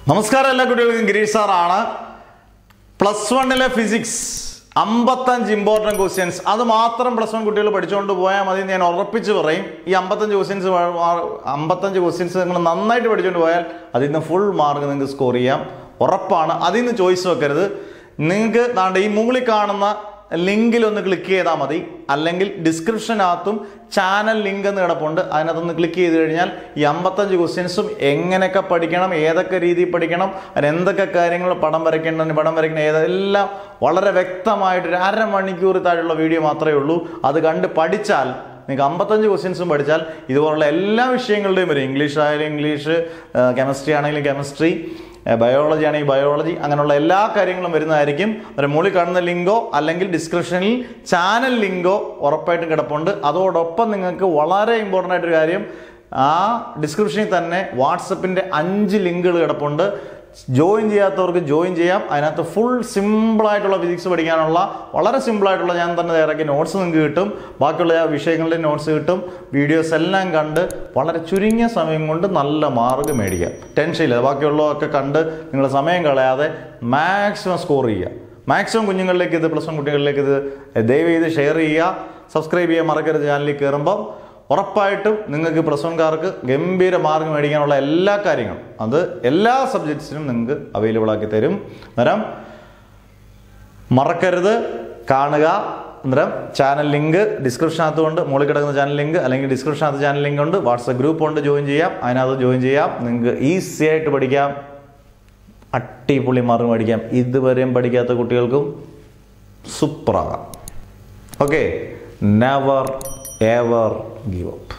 നമസ്കാരം എല്ലാ കുട്ടികൾക്കും ഗിരീഷ് സാറാണ് പ്ലസ് വണ്ണിലെ ഫിസിക്സ് അമ്പത്തഞ്ച് ഇമ്പോർട്ടൻറ്റ് ക്വസ്റ്റ്യൻസ് അത് മാത്രം പ്ലസ് വൺ കുട്ടികൾ പഠിച്ചുകൊണ്ട് പോയാൽ മതി എന്ന് ഞാൻ ഉറപ്പിച്ച് പറയും ഈ അമ്പത്തഞ്ച് ക്വസ്റ്റ്യൻസ് അമ്പത്തഞ്ച് ക്വസ്റ്റ്യൻസ് നിങ്ങൾ നന്നായിട്ട് പഠിച്ചുകൊണ്ട് പോയാൽ അതിൽ നിന്ന് ഫുൾ മാർക്ക് നിങ്ങൾക്ക് സ്കോർ ചെയ്യാം ഉറപ്പാണ് അതിൽ നിന്ന് ചോയ്സ് വെക്കരുത് നിങ്ങൾക്ക് ദാണ്ട് ഈ മുകളിൽ കാണുന്ന ലിങ്കിൽ ഒന്ന് ക്ലിക്ക് ചെയ്താൽ മതി അല്ലെങ്കിൽ ഡിസ്ക്രിപ്ഷനകത്തും ചാനൽ ലിങ്ക് എന്ന് കിടപ്പുണ്ട് അതിനകത്തൊന്ന് ക്ലിക്ക് ചെയ്ത് കഴിഞ്ഞാൽ ഈ അമ്പത്തഞ്ച് ക്വസ്റ്റ്യൻസും എങ്ങനെയൊക്കെ പഠിക്കണം ഏതൊക്കെ രീതിയിൽ പഠിക്കണം അതിന് എന്തൊക്കെ കാര്യങ്ങൾ പടം വരയ്ക്കേണ്ടത് പടം വരയ്ക്കണം ഏതെല്ലാം വളരെ വ്യക്തമായിട്ട് ഒരു അരമണിക്കൂർ താഴെയുള്ള വീഡിയോ മാത്രമേ ഉള്ളൂ അത് കണ്ട് പഠിച്ചാൽ നിങ്ങൾക്ക് അമ്പത്തഞ്ച് ക്വസ്റ്റ്യൻസും പഠിച്ചാൽ ഇതുപോലുള്ള എല്ലാ വിഷയങ്ങളുടെയും വരും ഇംഗ്ലീഷ് ആയാലും ഇംഗ്ലീഷ് കെമിസ്ട്രി ആണെങ്കിലും കെമിസ്ട്രി ബയോളജി ആണെങ്കിൽ ബയോളജി അങ്ങനെയുള്ള എല്ലാ കാര്യങ്ങളും വരുന്നതായിരിക്കും ഒരു മുകളിൽ കാണുന്ന ലിങ്കോ അല്ലെങ്കിൽ ഡിസ്ക്രിപ്ഷനിൽ ചാനൽ ലിങ്കോ ഉറപ്പായിട്ടും കിടപ്പുണ്ട് അതോടൊപ്പം നിങ്ങൾക്ക് വളരെ ഇമ്പോർട്ടൻ്റ് ആയിട്ടൊരു കാര്യം ആ ഡിസ്ക്രിപ്ഷനിൽ തന്നെ വാട്സപ്പിൻ്റെ അഞ്ച് ലിങ്കുകൾ കിടപ്പുണ്ട് ജോയിൻ ചെയ്യാത്തവർക്ക് ജോയിൻ ചെയ്യാം അതിനകത്ത് ഫുൾ സിമ്പിളായിട്ടുള്ള ഫിസിക്സ് പഠിക്കാനുള്ള വളരെ സിമ്പിളായിട്ടുള്ള ഞാൻ തന്നെ തയ്യാറാക്കിയ നോട്ട്സ് നിങ്ങൾക്ക് കിട്ടും ബാക്കിയുള്ള ആ വിഷയങ്ങളുടെ നോട്ട്സ് കിട്ടും വീഡിയോസ് എല്ലാം കണ്ട് വളരെ ചുരുങ്ങിയ സമയം കൊണ്ട് നല്ല മാർക്ക് മേടിക്കാം ടെൻഷനില്ല ബാക്കിയുള്ളതൊക്കെ കണ്ട് നിങ്ങൾ സമയം കളയാതെ മാക്സിമം സ്കോർ ചെയ്യുക മാക്സിമം കുഞ്ഞുങ്ങളിലേക്ക് ഇത് പ്ലസ് വൺ കുട്ടികളിലേക്ക് ഇത് ദയവ് ചെയ്ത് ഷെയർ ചെയ്യുക സബ്സ്ക്രൈബ് ചെയ്യാൻ മറക്കരുത് ചാനലിൽ കയറുമ്പം ഉറപ്പായിട്ടും നിങ്ങൾക്ക് പ്ലസ് വൺകാർക്ക് ഗംഭീര മാർക്ക് മേടിക്കാനുള്ള എല്ലാ കാര്യങ്ങളും അത് എല്ലാ സബ്ജക്ട്സിനും നിങ്ങൾക്ക് അവൈലബിൾ ആക്കി തരും അന്നേരം മറക്കരുത് കാണുക അന്നേരം ചാനൽ ലിങ്ക് ഡിസ്ക്രിപ്ഷനകത്ത് കൊണ്ട് മുകളിൽ കിടക്കുന്ന ചാനൽ ലിങ്ക് അല്ലെങ്കിൽ ഡിസ്ക്രിപ്ഷനകത്ത് ചാനൽ ലിങ്ക് ഉണ്ട് വാട്സപ്പ് ഗ്രൂപ്പ് ഉണ്ട് ജോയിൻ ചെയ്യാം അതിനകത്ത് ജോയിൻ ചെയ്യാം നിങ്ങൾക്ക് ഈസി ആയിട്ട് പഠിക്കാം അടിപൊളി മാർക്ക് പഠിക്കാം ഇതുവരെയും പഠിക്കാത്ത കുട്ടികൾക്കും സൂപ്പറാകാം okay never ever give up